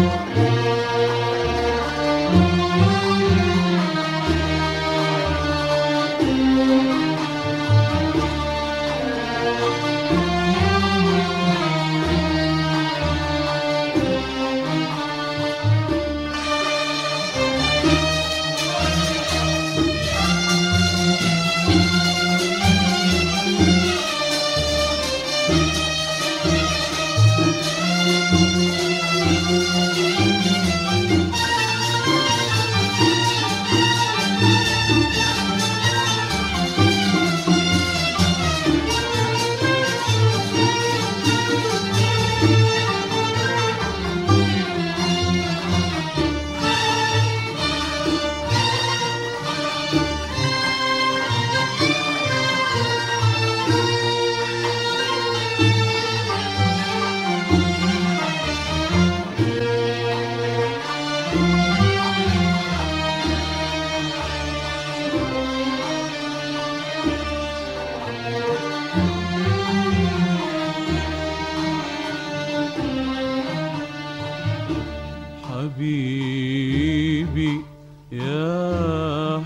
حبيبي يا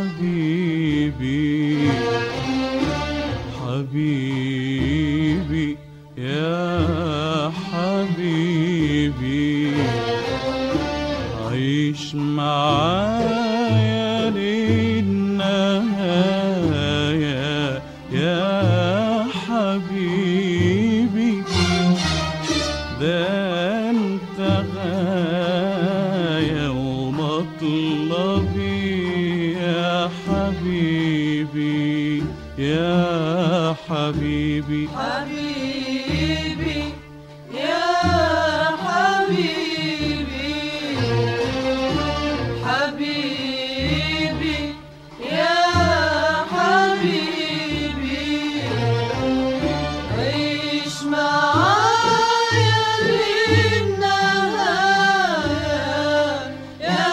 حبيبي حبيبي يا حبيبي عيش معايا للنهاية يا حبيبي ده انت غاية ومطلبي يا حبيبي يا حبيبي حبيبي يا حبيبي حبيبي يا حبيبي عيش معايا للنهاية يا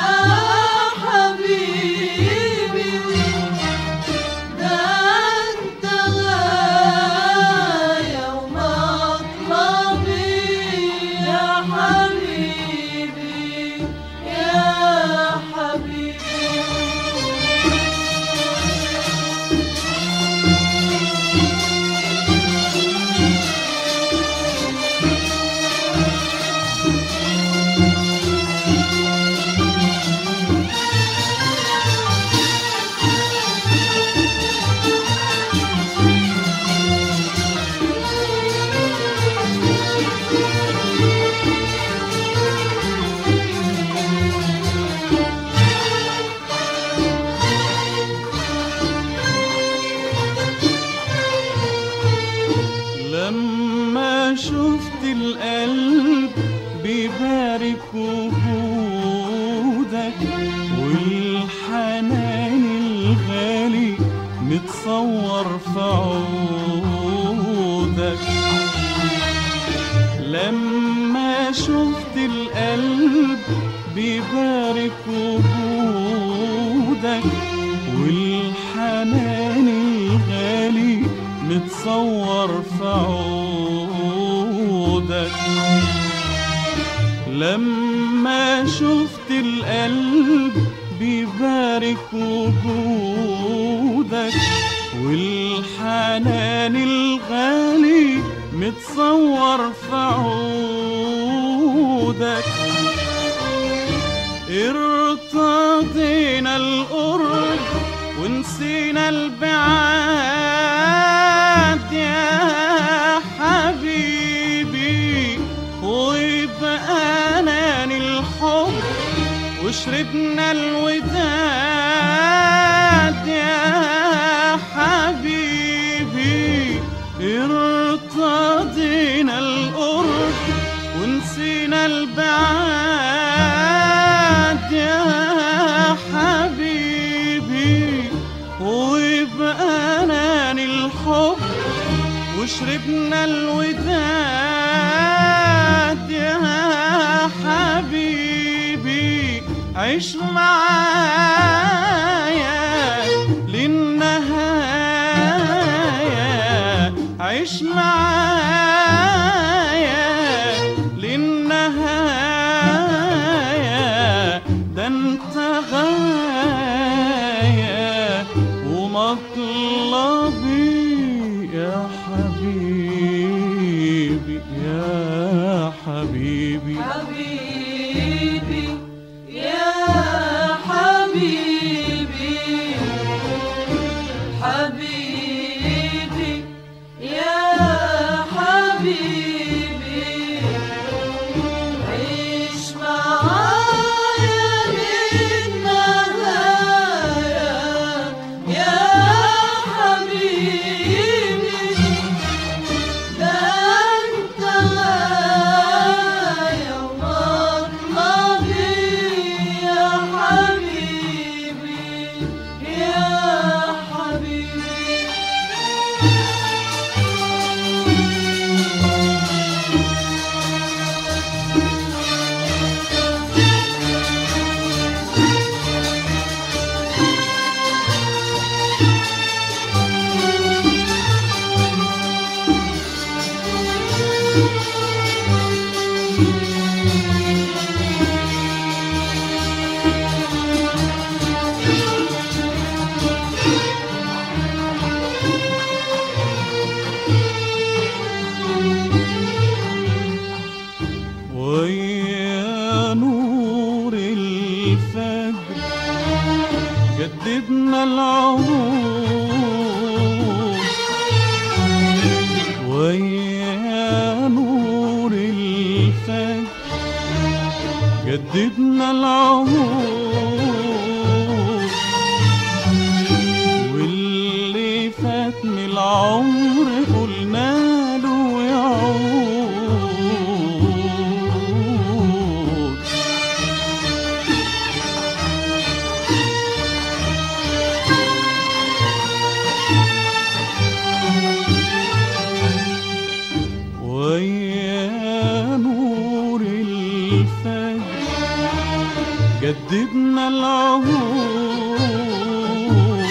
حبيبي ده انت غاية ومطلبي يا حبيبي يا حبيبي لما شفت القلب بيبارك وجودك والحنان الغالي متصور في عودك لما شفت القلب بيبارك وجودك والحنان الغالي متصور في عودك لما شفت القلب بيبارك وجودك والحنان الغالي متصور في عودك ارتضينا القرب ونسينا البعاد يا حبيبي وبقانا الحب وشربنا الوداد يا حبيبي ارتضينا القرب ونسينا البعاد يا حبيبي وبقانا الحب وشربنا الوداد يا حبيبي عيش معايا للنهاية عيش معايا للنهاية ويا نور الفجر جددنا العهود ويا نور الفجر جددنا العهود واللي فات من العمر قلنا له يعود ويا نور الفجر جددنا العهود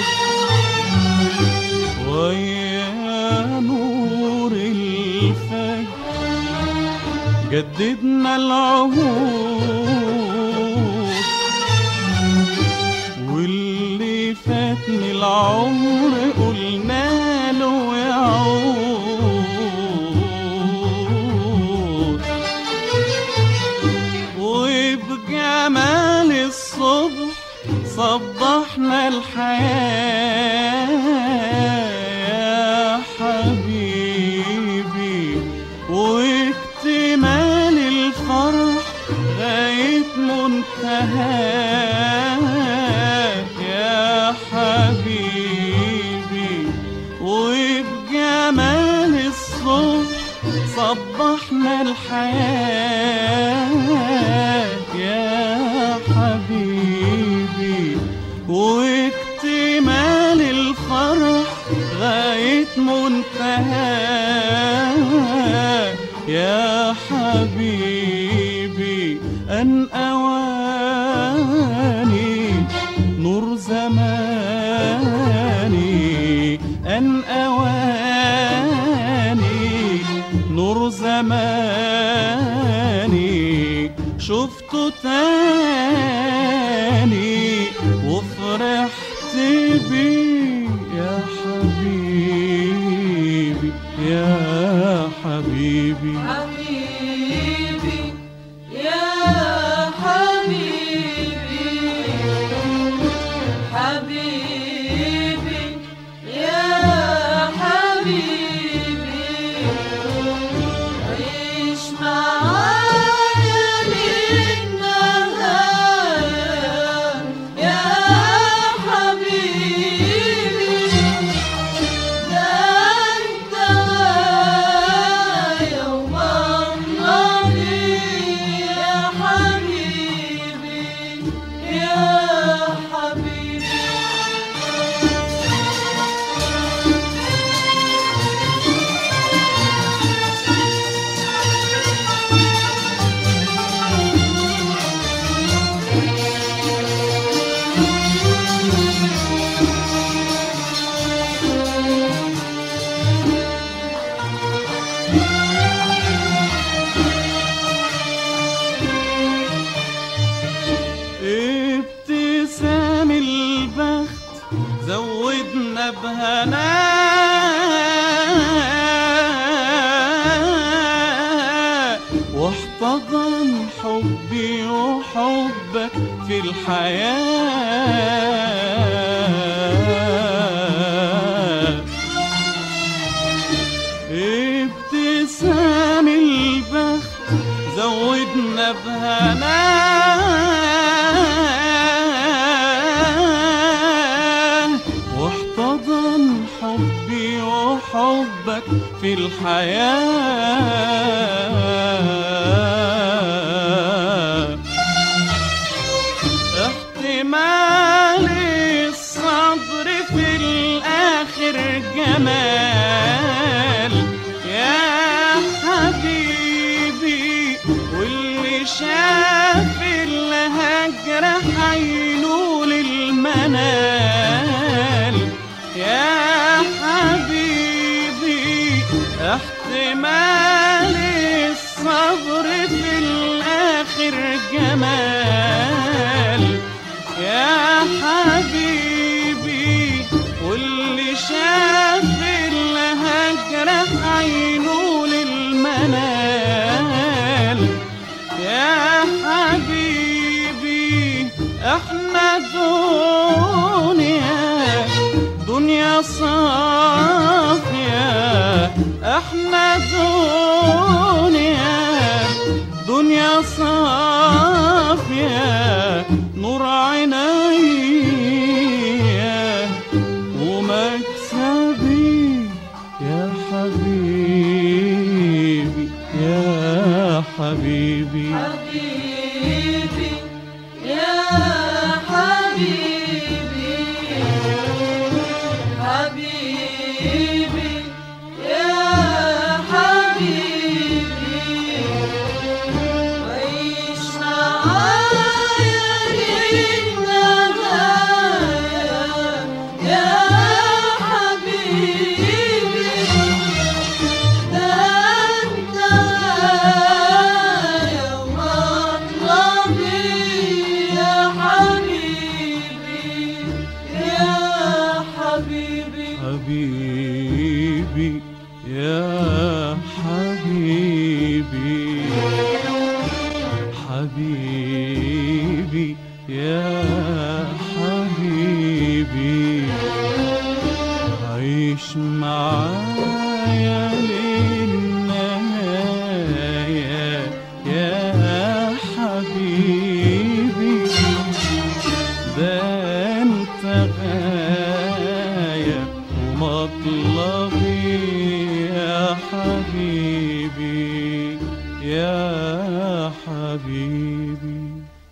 ويا نور الفجر جددنا العهود واللي فات من العمر قلنا له يعود وبجمال الصبح صبحنا الحياة يا حبيبي واكتمال الفرح غاية منتهى يا حبيبي وبجمال الصبح صبحنا الحياة يا حبيبي واكتمال الفرح غاية منتهى يا حبيبي أن أواني نور زماني أن أواني نور زماني شفته تاني وفرحت بيه يا حبيبي يا حبيبي حبيبي يا حبيبي حبيبي يا حبيبي عيش معايا للنهاية يا حبيبي ده انت يوم النبي يا حبيبي يا حبيبي ابتسام البخت زودنا بهناء واحتضن حبي وحبك في الحياة ابتسام البخت زودنا بهناه واحتضن حبي وحبك في الحياة احتمال الصبر في الآخر جمال يا حبيبي واللي شاف الهجر حينول المنال يا حبيبي احتمال الصبر في الآخر جمال يا حبيبي واللي شاف الهجر عينه للمنال يا حبيبي احنا دنيا دنيا صافية احنا دنيا دنيا صافية نور عينيا ومكسبي يا حبيبي يا حبيبي حبيبي يا حبيبي حبيبي يا حبيبي عيش معايا للنهاية يا حبيبي ده انت يوم مطلبي يا حبيبي يا حبيبي حبيبي يا حبيبي حبيبي يا حبيبي عيش معايا للنهاية يا حبيبي ده انت غاية ومطلبي يا حبيبي يا حبيبي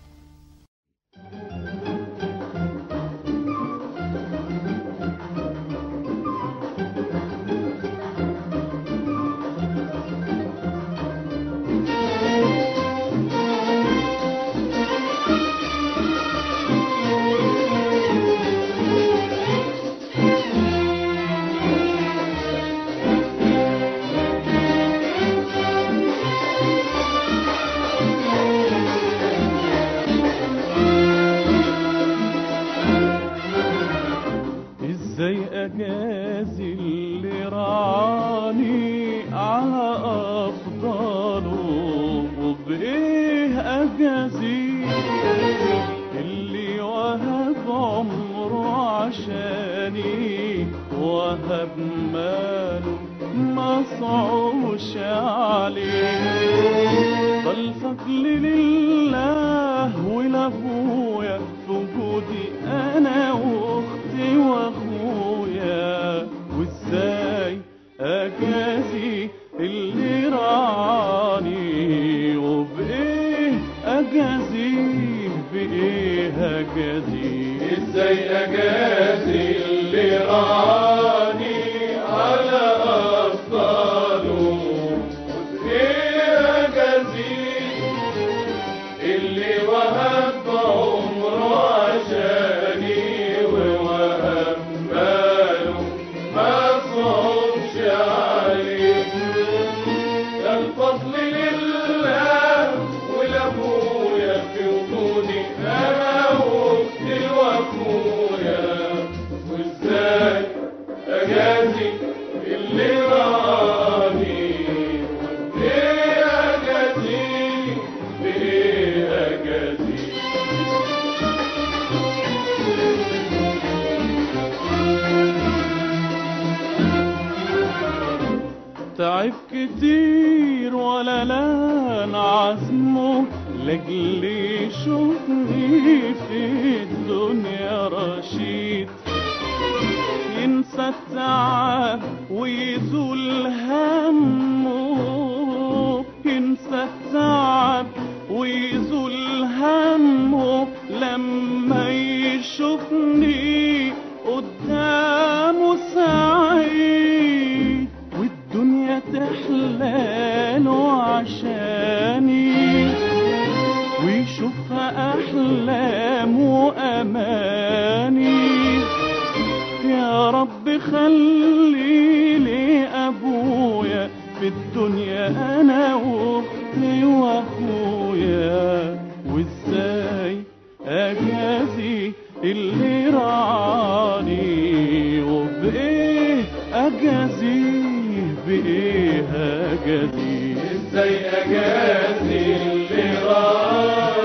ازاي اجازي اللي رعاني على افضاله وبايه اجازي اللي وهب عمره عشاني وهب ماله ما صعوش عليه فالفضل لله ولابويا في وجودي انا واختي واخويا وازاي اجازي اللي رعاني وبايه اجازيه بايه اجازيه ازاي اجازي اللي رعاني على افضاله وبايه اجازيه اللي وهب عمره عشاني ووهب ماله ما صعبش عليه ده الفضل لله ولابويا في وجودي انا واختي واخويا وازاي اجازي اللي راني وايه اجازي بايه اجازي تعب كتير ولا لان عزمه لاجل يشوفني في الدنيا رشيد ينسى التعب ويزول همه ينسى التعب ويزول همه لما يشوفني قدامه سعيد والدنيا تحلاله عشاني ويشوفها أحلام وأماني يا رب خلي لي أبويا في الدنيا أنا وأختي وأخويا وإزاي أجازي اللي رعاني وبإيه أجازي بإيه أجازي إزاي أجازي اللي رعاني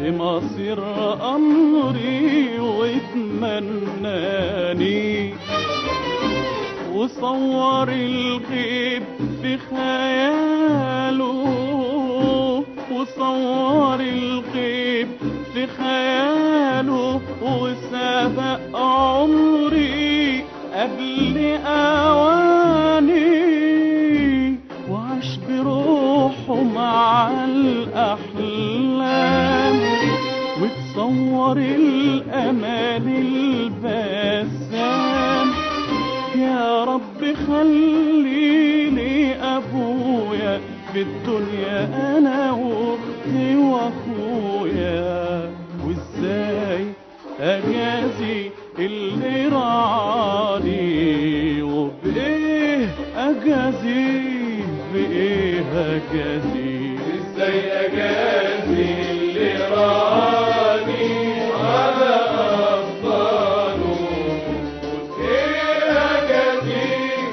بمصير أمري واتمناني وصور الغيب في خياله وصور الغيب في خياله وسبق عمري قبل أواني وعاش بروحه مع الأحلام وتصور الأمال البسام يا رب خلي لي أبويا في الدنيا أنا وأختي وأخويا وإزاي أجازي اللي رعاني وبإيه أجازي بإيه أجازي إزاي أجازي اللي رعاني على أفضاله وإيه أجازي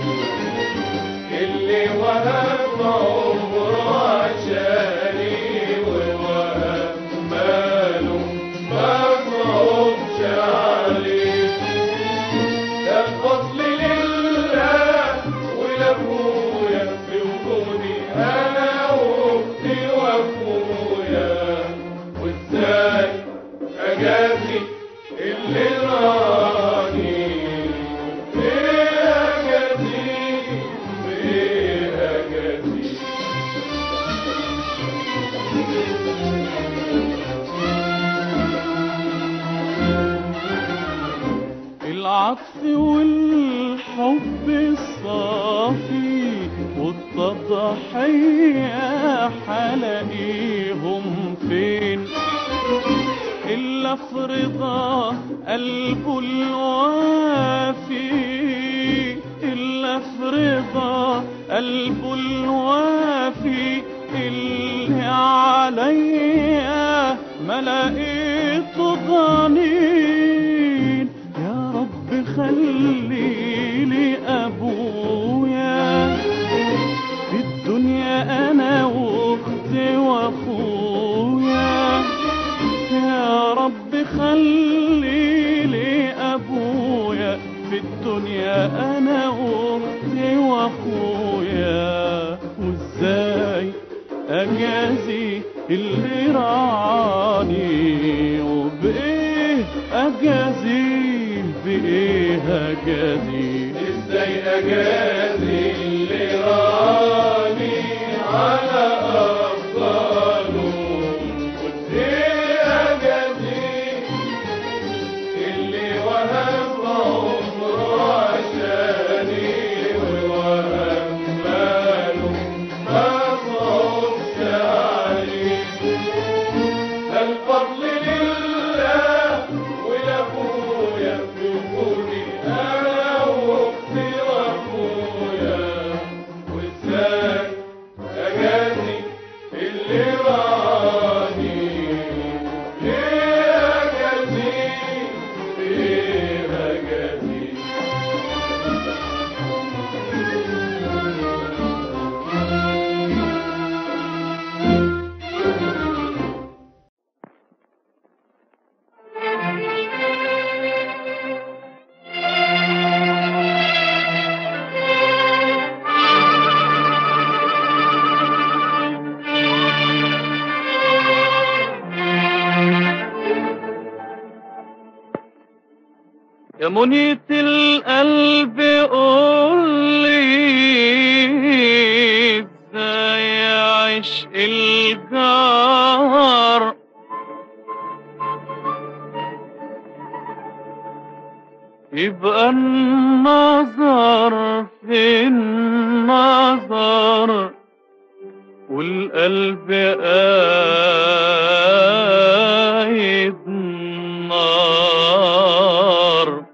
اللي وهب عمره عشاني ووهب ماله ما صعبش عليه ده الفضل لله ولابويا في وجودي انا واختي واخويا وازاي اجازي اللي راني ايه اجازي ايه اجازي العطف والحب الصافي والتضحية حلاقيهم فين إلا في رضا قلبه الوافي إلا في رضا قلبه الوافي اللي عليا ما لقيت ضنين يا رب خلي لي أبويا في الدنيا أنا وأختي وأخويا يا رب خلي لي أبويا في الدنيا أنا وأختي وأخويا وإزاي أجازي اللي رعاني وبإيه أجازي بإيه أجازي إزاي أجازي اللي رعاني على أفضاله وإزاي أجازي اللي وهب عمره عشاني ووهب ماله ما صعبش عليه الفضل لله ولابويا في وجودي انا واختي واخويا وازاي اجازي اللي راني ايه اجازي ايه اجازي يا منية القلب قول لي ازاي عشق الجار يبقى النظر في النظر والقلب قايد نار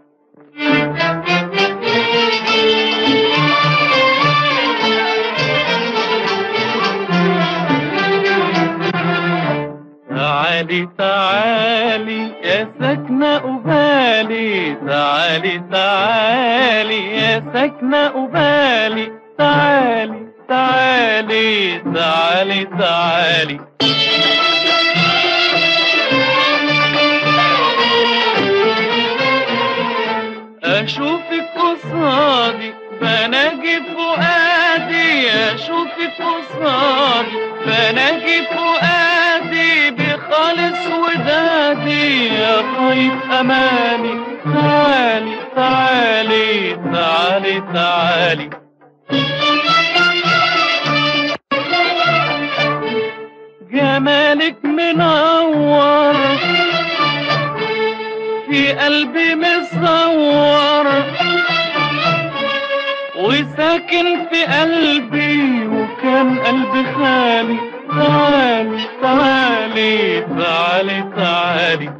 تعالي تعالي يا سكنة قبالي تعالي تعالي يا سكنة قبالي تعالي تعالي تعالي تعالي فناجي فؤادي اشوفك قصادي فناجي فؤادي بخالص ودادي يا طيب اماني تعالي تعالي تعالي تعالي جمالك منور في قلبي مصور وساكن في قلبي وكان قلبي خالي تعالي تعالي تعالي تعالي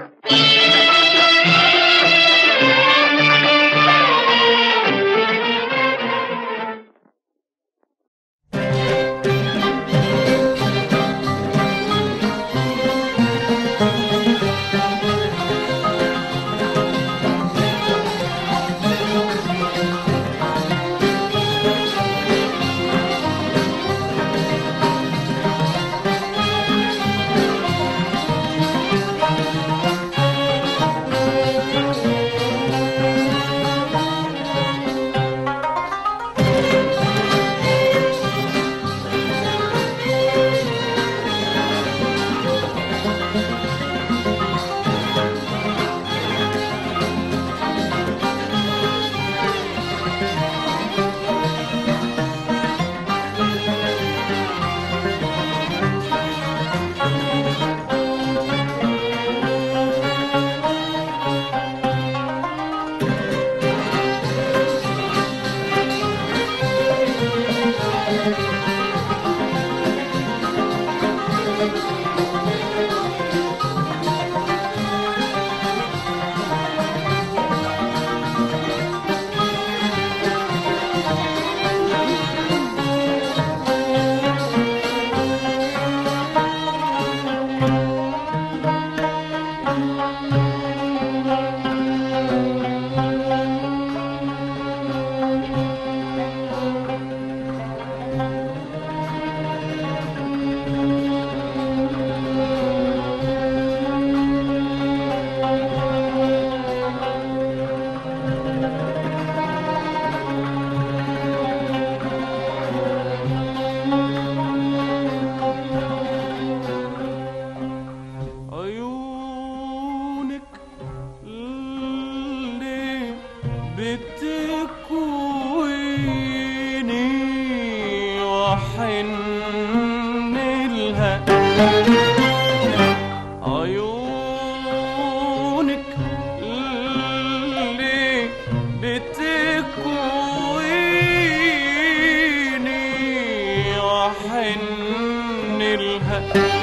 عيونك اللي بتكويني وحن لها عيونك اللي بتكويني وحن لها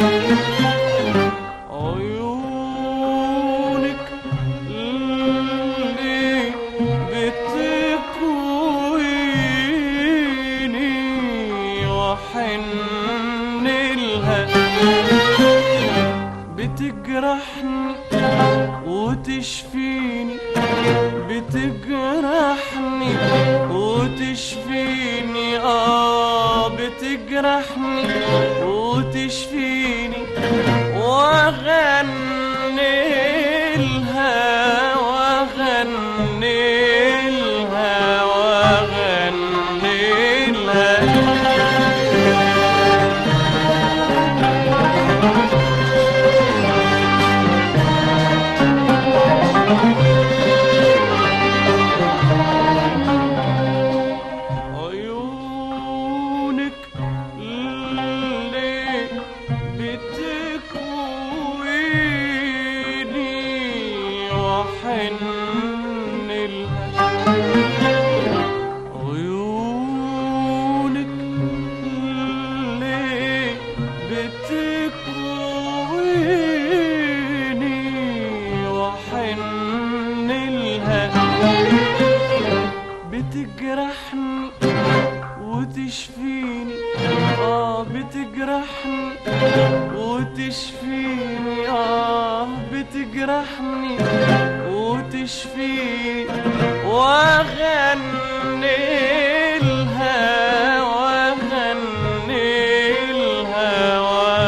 عيونك اللي بتكويني وحن لها بتجرحني وتشفيني بتجرحني وتشفيني اه بتجرحني وتشفيني واغني لها واغني لها واغني لها عيونك اللي بتكويني وحن لها عيونك اللي بتكويني وحن لها بتجرحني وتشفيني اه بتجرحني وتشفيني اه بتجرحني وتشفيني واغني لها واغني لها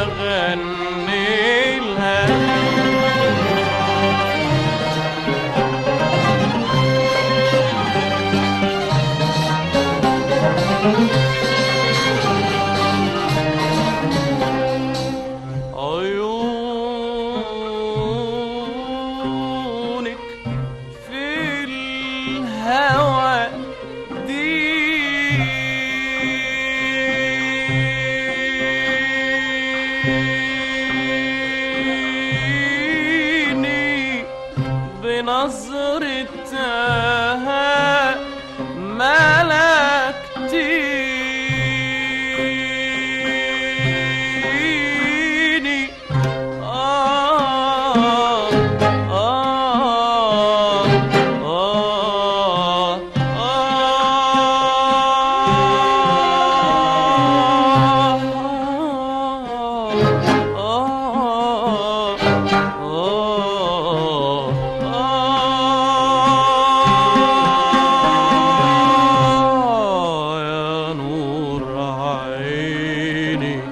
واغني لها عيونك في الهوى ديني بنظرتها ملكتيني آه آه آه يا نور عيني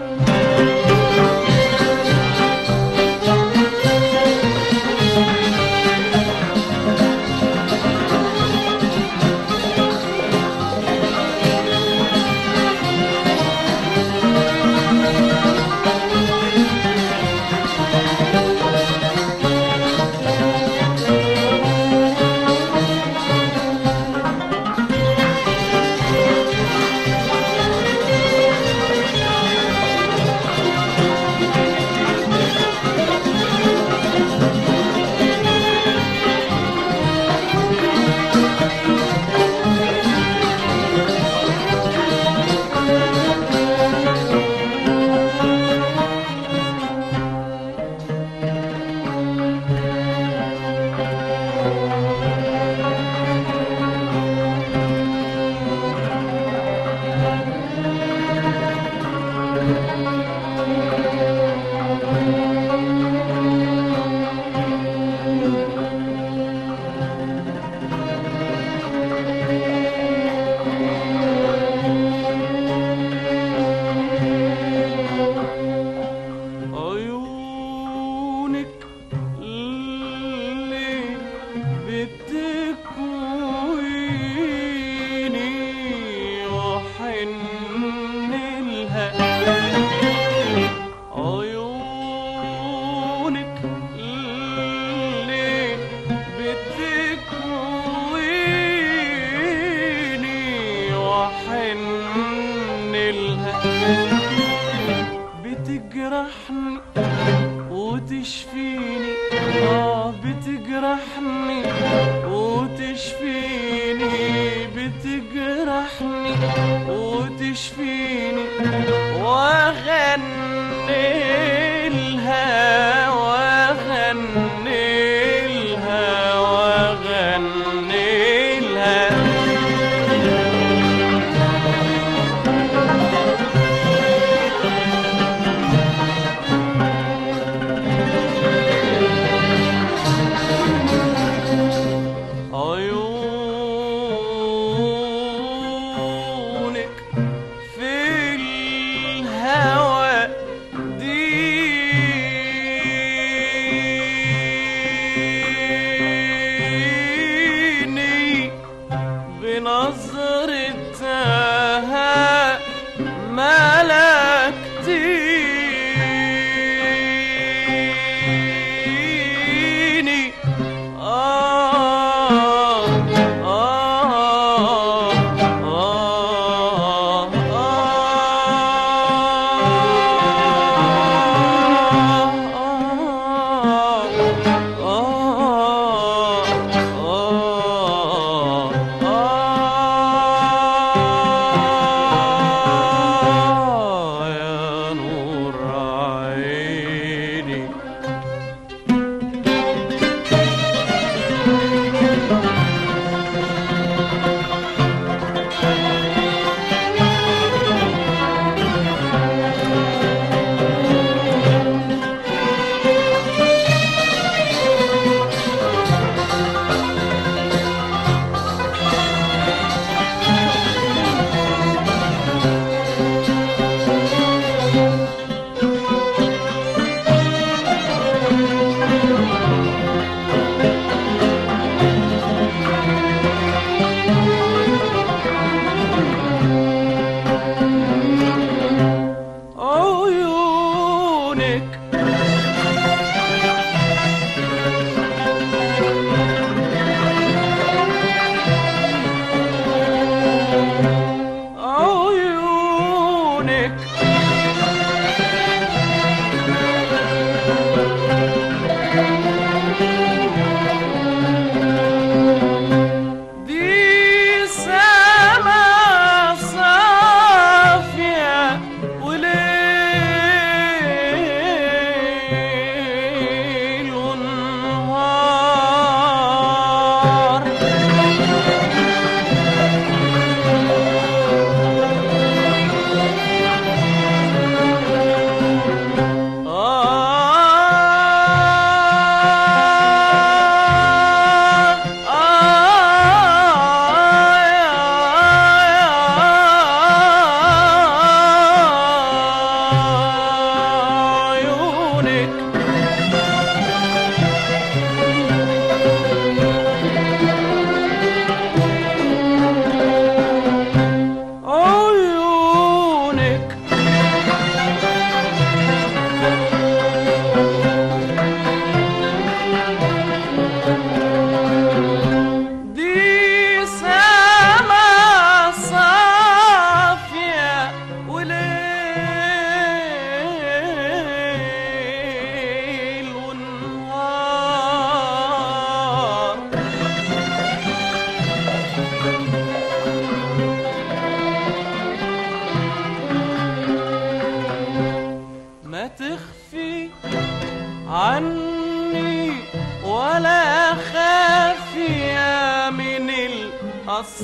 عيونك اللي بتكويني وحن لها عيونك اللي بتكويني وحن لها بتجرحني وتشفيني اه بتجرحني وتشفيني بتجرحني وتشفيني واغني لها واغني لها واغني لها عيونك في الهوى دي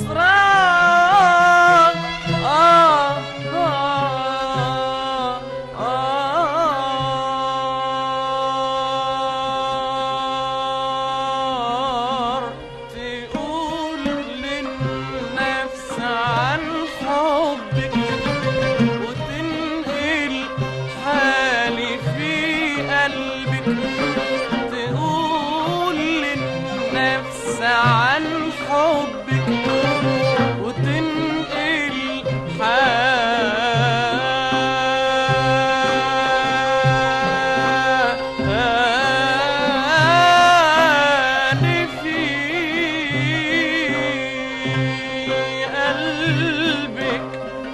أسرار آه آه آه تقول للنفس عن حبك وتنقل حالي في قلبك تقول للنفس عن حبك وتنقل حالي في قلبك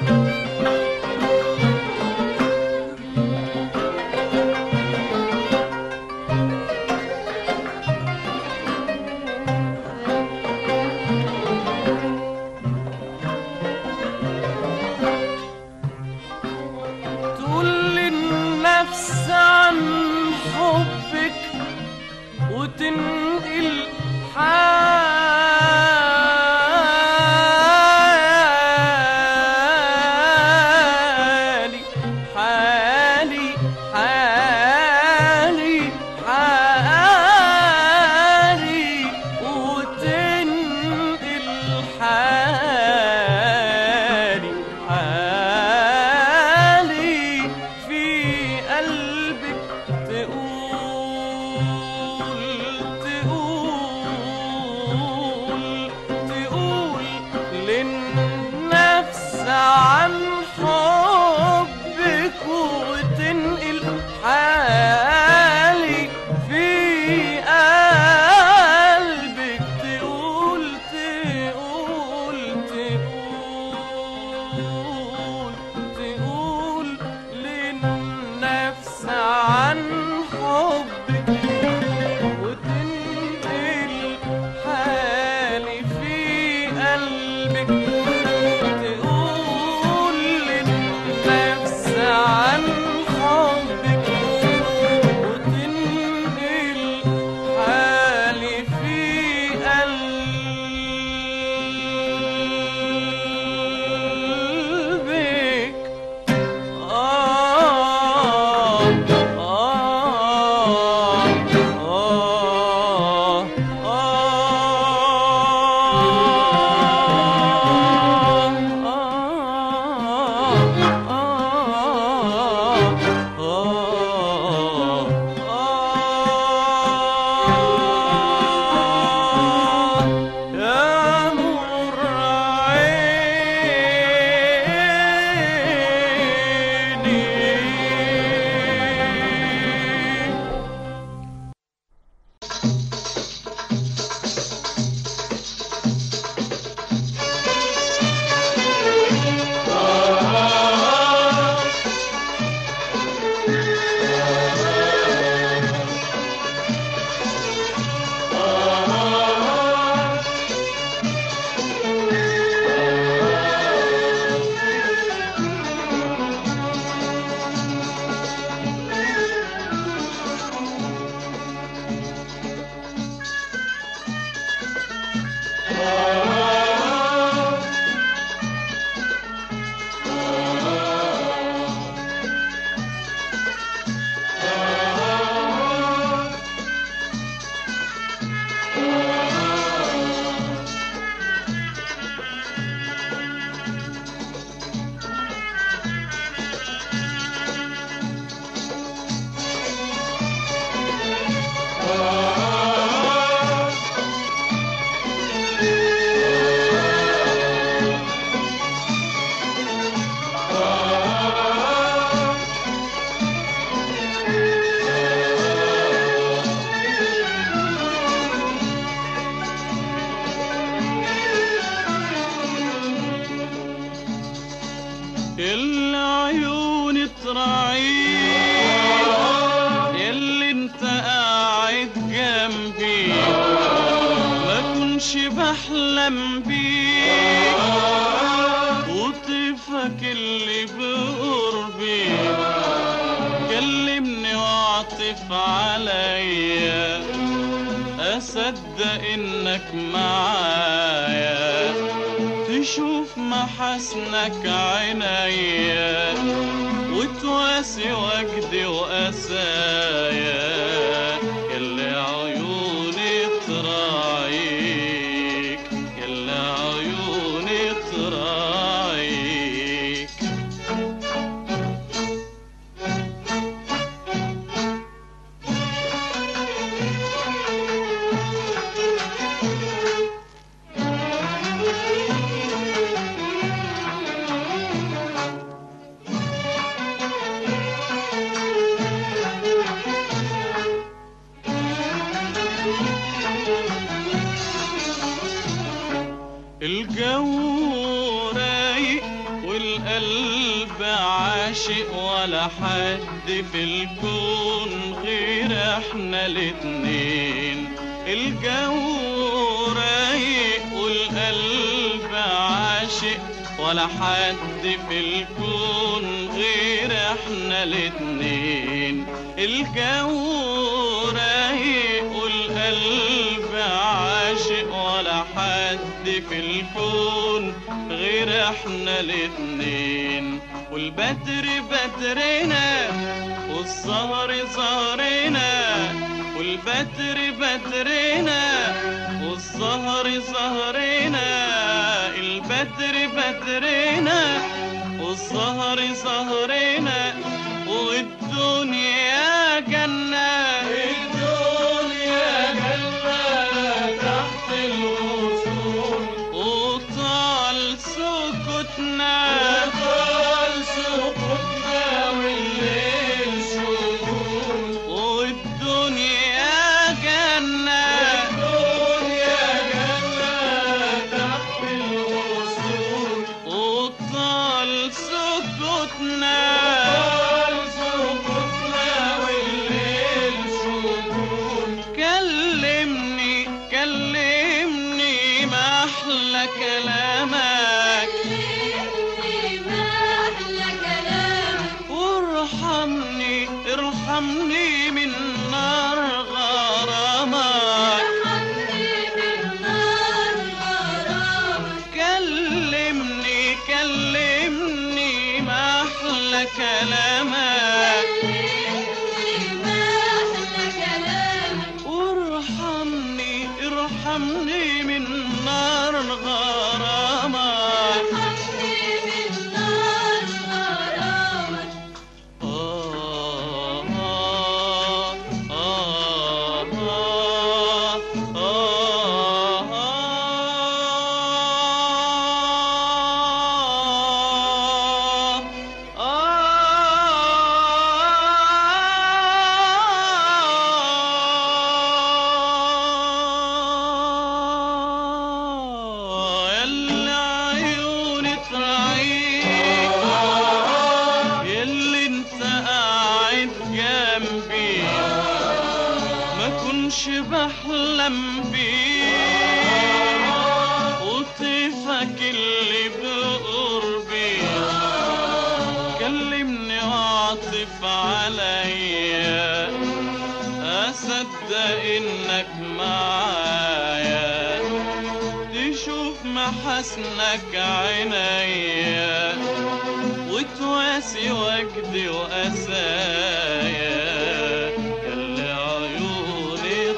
تقول للنفس عن حبك وتنقل حالي حالي حالي حالي وتنقل حالي حالي في قلبك تقول تقول تقول للنفس عن حبك وتنقل حالي في قلبك تقول تقول تقول تقول للنفس عن حبك وتنقل حالي في قلبك تقول للنفس عن حبك وتنقل حالي في قلبك آه آه آه يا نور عيني العيون تراعيك يلي انت قاعد جنبي ما كنش بحلم بيك وطيفك اللي بقربي كلمني واعطف عليا اصدق انك معايا تشوف محاسنك عينيا وتواسي وجدي وأسايا يلي عيوني تراعيك يلي عيوني تراعيك الجو رايق والقلب عاشق ولا حد في الكون غير احنا الاتنين الجو رايق والقلب عاشق ولا حد في الكون غير احنا الاتنين الجو رايق والقلب عاشق ولا حد في الكون غير احنا الاتنين والبدر بدرنا والسهر سهرنا والبدر بدرنا والسهر سهرنا البدر بدرنا والسهر سهرنا والدنيا جنة الدنيا جنة تحت الغصون وطال سكوتنا وطال سكوتنا والليل شهود والدنيا جنة الدنيا جنة تحت الغصون وطال سكوتنا وطال سكوتنا والليل شهود كلمني كلمني ما أحلى كلامك وارحمني ارحمني من نار غرامك كلمني كلمني ما أحلى كلامك وارحمني ارحمني من نار غرامك آه آه آه آه آه آه يلا عيوني تراعيك يلي انت قاعد جنبي ما كنش بحلم بيه وطيفك اللي بقربي كلمني واعطف عليا اصدق انك معايا تشوف محاسنك عينيا وتواسي وجدي وأسايا يلي عيوني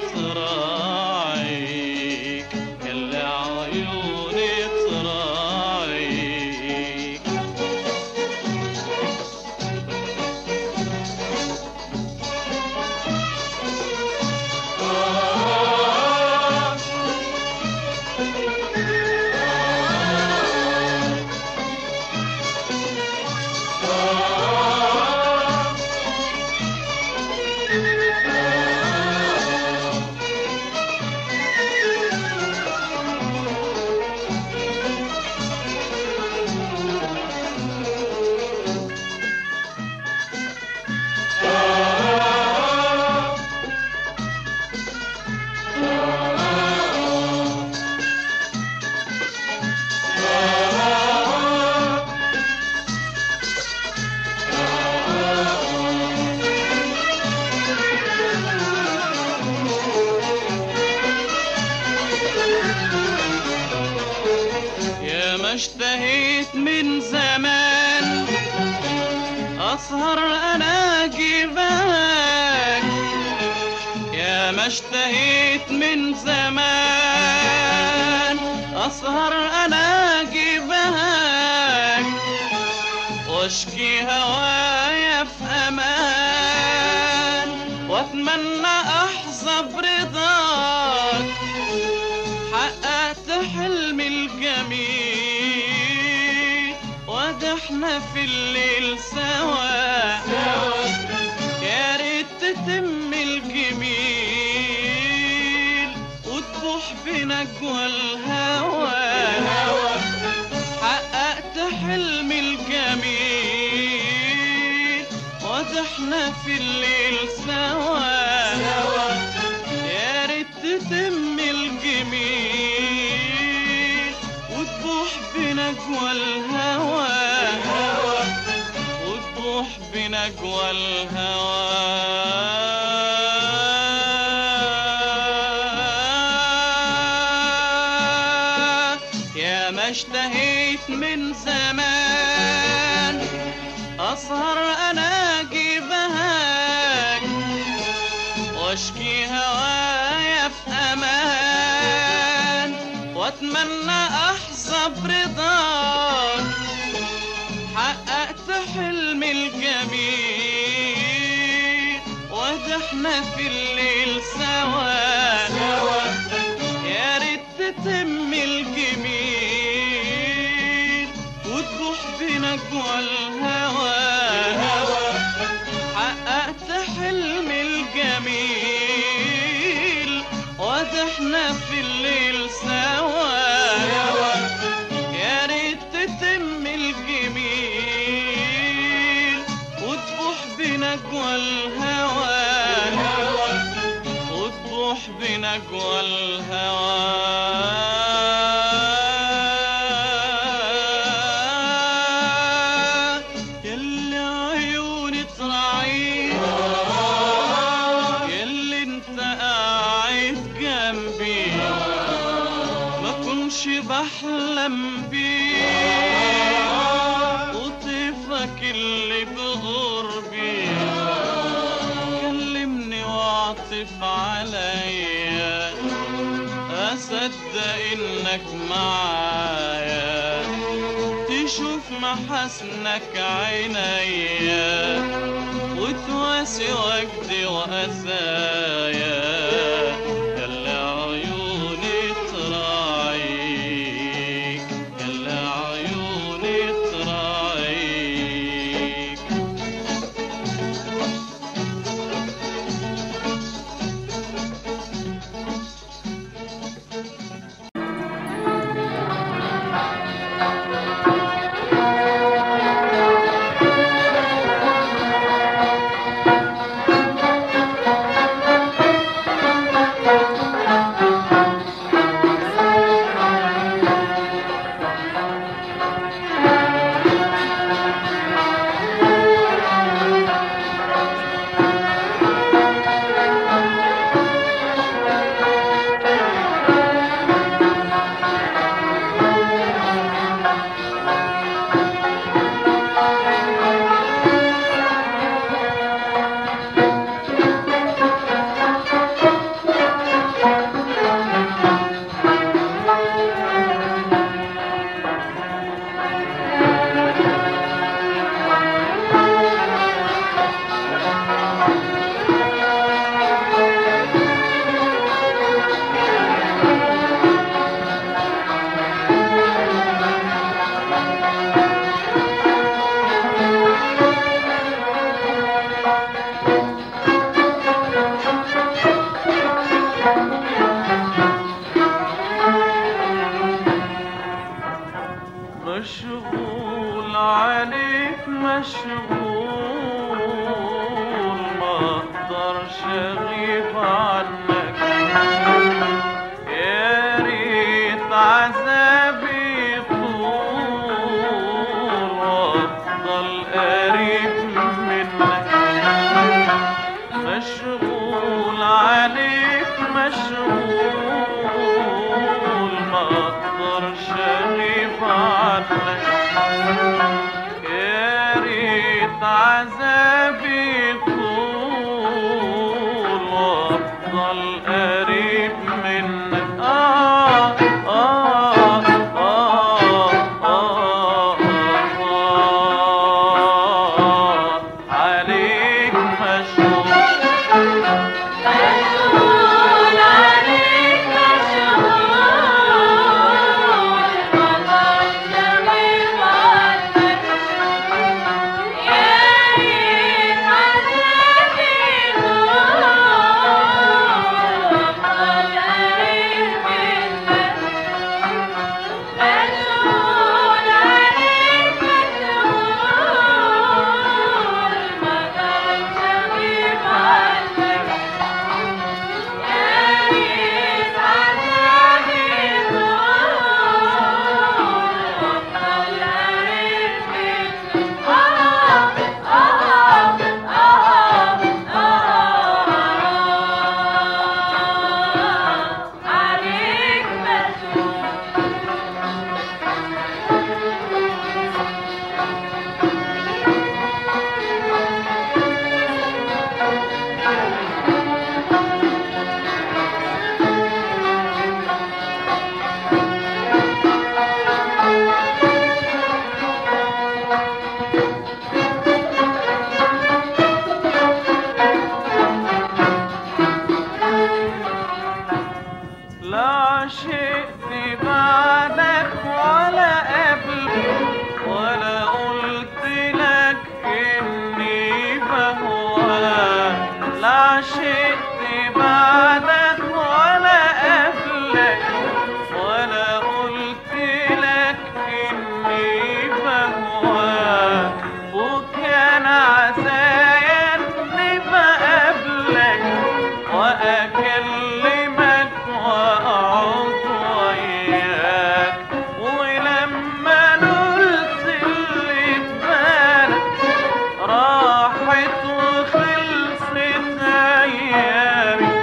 تراعيك يلي عيوني تراعيك أسهر أنا أجيبك يا ما اشتهيت من زمان أسهر أنا أجيبك واشكي هوايا في أمان وأتمنى أحظى برضاك حققت حلمي الجميل وده احنا في الليل سوا يا ريت تتم الجميل وتبوح بنجوى الهوى حققت حلمي الجميل وده احنا في الليل سوا يا ريت تتم الجميل وتبوح بنجوى الهوى وتبوح بنجوى الهوى يا ما اشتهيت من زمان أسهر أنا أجيبهاك واشكي هوايا في امان واتمنى احظى برضاك حققت حلمي الجميل وده احنا في الليل سوا يا ريت تتم الجميل وتبوح بنجوى الهوى حققت حلمي الجميل وده احنا في الليل سوا يا ريت تتم الجميل وتبوح بنجوى الهوى وتبوح بنجوى الهوى يلي عيوني تراعيك يلي انت قاعد جنبي ما كنش بحلم بيك وطيفك اللي بقربي كلمني واعطف عليا اصدق انك معايا تشوف محاسنك عينيا وتواسي وجدي وأسايا يلا عيوني تراعيك يلا عيوني تراعيك مشغول عليك مشغول ما اقدرش اغيب عنك يا ريت عذابي يطول وافضل قريب منك مشغول عليك مشغول ما اقدرش اغيب عنك يا ريت عذابي طول وافضل قريب منك آه آه آه آه آه عليك مشهور مشغول عليك مشغول مطر جميل وعدك يا ريت عذابي طول أفضل قريب منك مشغول عليك مشغول مطر جميل وعدك يا ريت عذابي طول أفضل قريب منك آه آه آه عليك مسؤول لا عشقت بعدك ولا قبلك ولا قلت لك اني بهواك لا عشقت بعدك ولا قبلك ولا قلت لك اني بهواك وكان عسايا اني بقابلك واكلمك واقعد وياك ولما نلت اللي في بالك راحت وخلصت ايامي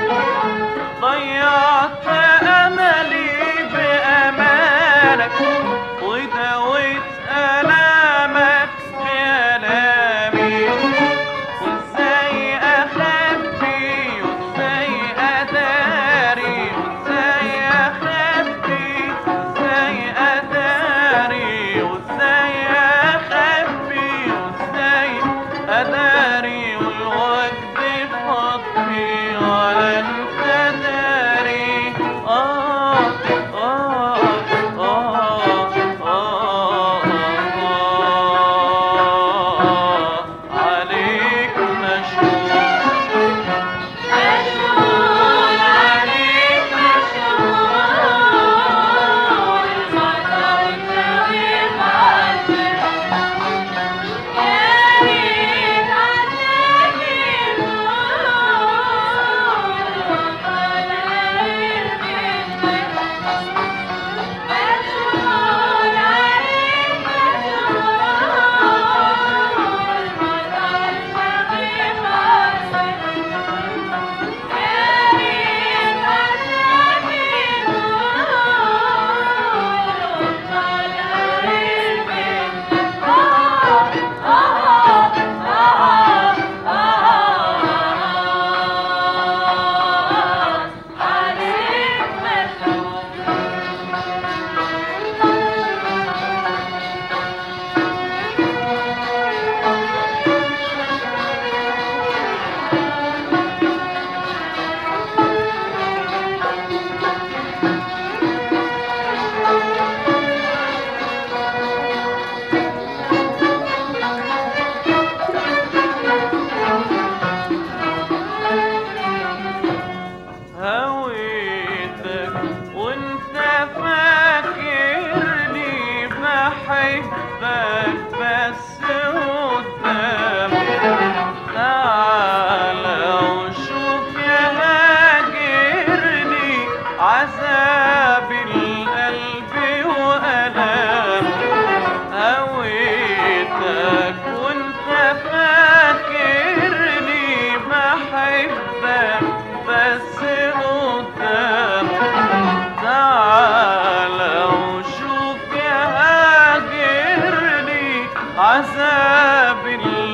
ضيعت املي بامانك وداويت الامك بالامي وازاي اخبي وازاي اداري وازاي اخبي وازاي اداري وازاي اخبي وازاي اداري والوقت فضي ولا انت داري آه آه آه آه آه عليك مشهور مشغول عليك مشغول مطر جميل وعدك يا ريت عذابي طول أفضل قريب منك مشغول عليك مشغول مطر جميل وعدك يا ريت عذابي طول أفضل قريب منك آه آه آه عليك مسؤول هويتك وانت فاكرني بحبك بس قدامك تعالى وشوف يا هاجرني عذاب القلب وألامه هويتك وانت فاكرني بحبك بس قدامك تعالى وشوف يا هاجرني عذاب